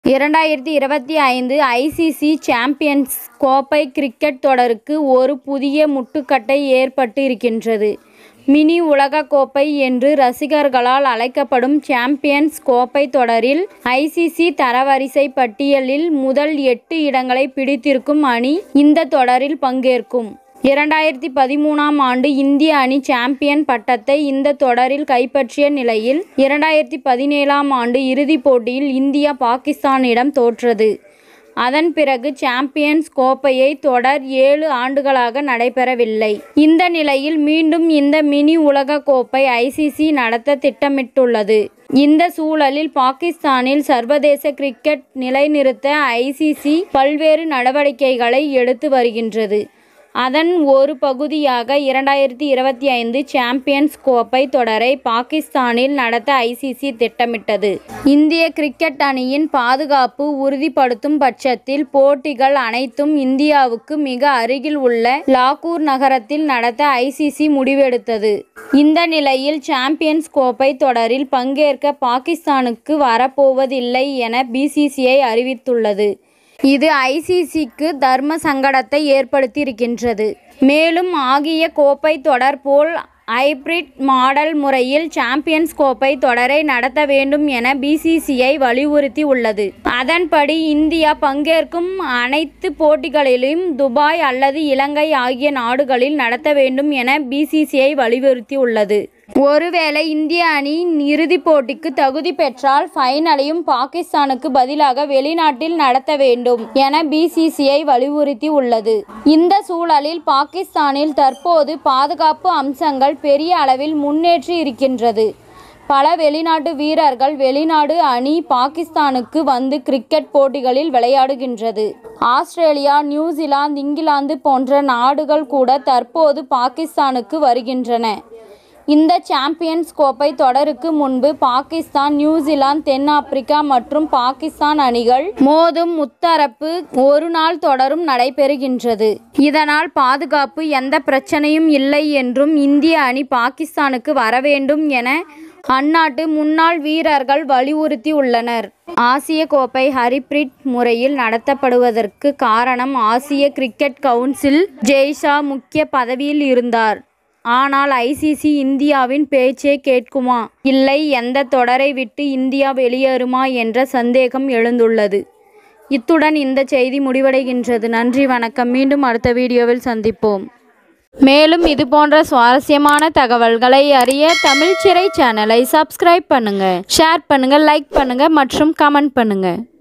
இரண்டாயிரத்தி இருபத்தி ஐந்து ஐசிசி சாம்பியன்ஸ் கோப்பை கிரிக்கெட் தொடருக்கு ஒரு புதிய முட்டுக்கட்டை ஏற்பட்டு இருக்கின்றது மினி உலகக் கோப்பை என்று ரசிகர்களால் அழைக்கப்படும் சாம்பியன்ஸ் கோப்பை தொடரில் ஐசிசி தரவரிசை பட்டியலில் முதல் எட்டு இடங்களை பிடித்திருக்கும் அணி இந்த தொடரில் பங்கேற்கும் இரண்டாயிரத்தி பதிமூணாம் ஆண்டு இந்திய அணி சாம்பியன் பட்டத்தை இந்த தொடரில் கைப்பற்றிய நிலையில் இரண்டாயிரத்தி பதினேழாம் ஆண்டு இறுதிப் போட்டியில் இந்தியா பாகிஸ்தானிடம் தோற்றது அதன் பிறகு சாம்பியன்ஸ் கோப்பையை தொடர் ஏழு ஆண்டுகளாக நடைபெறவில்லை இந்த நிலையில் மீண்டும் இந்த மினி உலக கோப்பை ஐசிசி நடத்த திட்டமிட்டுள்ளது இந்த சூழலில் பாகிஸ்தானில் சர்வதேச கிரிக்கெட் நிலைநிறுத்த ஐசிசி பல்வேறு நடவடிக்கைகளை எடுத்து வருகின்றது அதன் ஒரு பகுதியாக இரண்டாயிரத்தி இருபத்தி ஐந்து சாம்பியன்ஸ் கோப்பை தொடரை பாகிஸ்தானில் நடத்த ஐசிசி திட்டமிட்டது இந்திய கிரிக்கெட் அணியின் பாதுகாப்பு உறுதிப்படுத்தும் பட்சத்தில் போட்டிகள் அனைத்தும் இந்தியாவுக்கு மிக அருகில் உள்ள லாகூர் நகரத்தில் நடத்த ஐசிசி முடிவெடுத்தது இந்த நிலையில் சாம்பியன்ஸ் கோப்பை தொடரில் பங்கேற்க பாகிஸ்தானுக்கு வரப்போவதில்லை என பிசிசிஐ அறிவித்துள்ளது இது ஐசிசிக்கு தர்ம சங்கடத்தை ஏற்படுத்தியிருக்கின்றது மேலும் ஆகிய கோப்பை தொடர் போல் ஹைபிரிட் மாடல் முறையில் சாம்பியன்ஸ் கோப்பை தொடரை நடத்த வேண்டும் என பிசிசிஐ வலியுறுத்தி உள்ளது அதன்படி இந்தியா பங்கேற்கும் அனைத்து போட்டிகளிலும் துபாய் அல்லது இலங்கை ஆகிய நாடுகளில் நடத்த வேண்டும் என பிசிசிஐ வலியுறுத்தி உள்ளது ஒருவேளை இந்திய அணி இறுதிப் போட்டிக்கு தகுதி பெற்றால் ஃபைனலையும் பாகிஸ்தானுக்கு பதிலாக வெளிநாட்டில் நடத்த வேண்டும் என பிசிசிஐ வலியுறுத்தி உள்ளது இந்த சூழலில் பாகிஸ்தானில் தற்போது பாதுகாப்பு அம்சங்கள் பெரிய அளவில் முன்னேற்றி இருக்கின்றது பல வெளிநாட்டு வீரர்கள் வெளிநாடு அணி பாகிஸ்தானுக்கு வந்து கிரிக்கெட் போட்டிகளில் விளையாடுகின்றது ஆஸ்திரேலியா நியூசிலாந்து இங்கிலாந்து போன்ற நாடுகள் கூட தற்போது பாகிஸ்தானுக்கு வருகின்றன இந்த சாம்பியன்ஸ் கோப்பை தொடருக்கு முன்பு பாகிஸ்தான் நியூசிலாந்து தென்னாப்பிரிக்கா மற்றும் பாகிஸ்தான் அணிகள் மோதும் முத்தரப்பு ஒரு நாள் தொடரும் நடைபெறுகின்றது இதனால் பாதுகாப்பு எந்த பிரச்சனையும் இல்லை என்றும் இந்திய அணி பாகிஸ்தானுக்கு வர வேண்டும் என அந்நாட்டு முன்னாள் வீரர்கள் வலியுறுத்தி உள்ளனர் ஆசிய கோப்பை ஹரிப்ரிட் முறையில் நடத்தப்படுவதற்கு காரணம் ஆசிய கிரிக்கெட் கவுன்சில் ஜெய்ஷா முக்கிய பதவியில் இருந்தார் ஆனால் ஐசிசி இந்தியாவின் பேச்சே கேட்குமா இல்லை எந்த தொடரை விட்டு இந்தியா வெளியேறுமா என்ற சந்தேகம் எழுந்துள்ளது இத்துடன் இந்த செய்தி முடிவடைகின்றது நன்றி வணக்கம் மீண்டும் அடுத்த வீடியோவில் சந்திப்போம் மேலும் இது போன்ற சுவாரஸ்யமான தகவல்களை அறிய தமிழ் சிறை சேனலை சப்ஸ்கிரைப் பண்ணுங்க ஷேர் பண்ணுங்க லைக் பண்ணுங்க மற்றும் கமெண்ட் பண்ணுங்க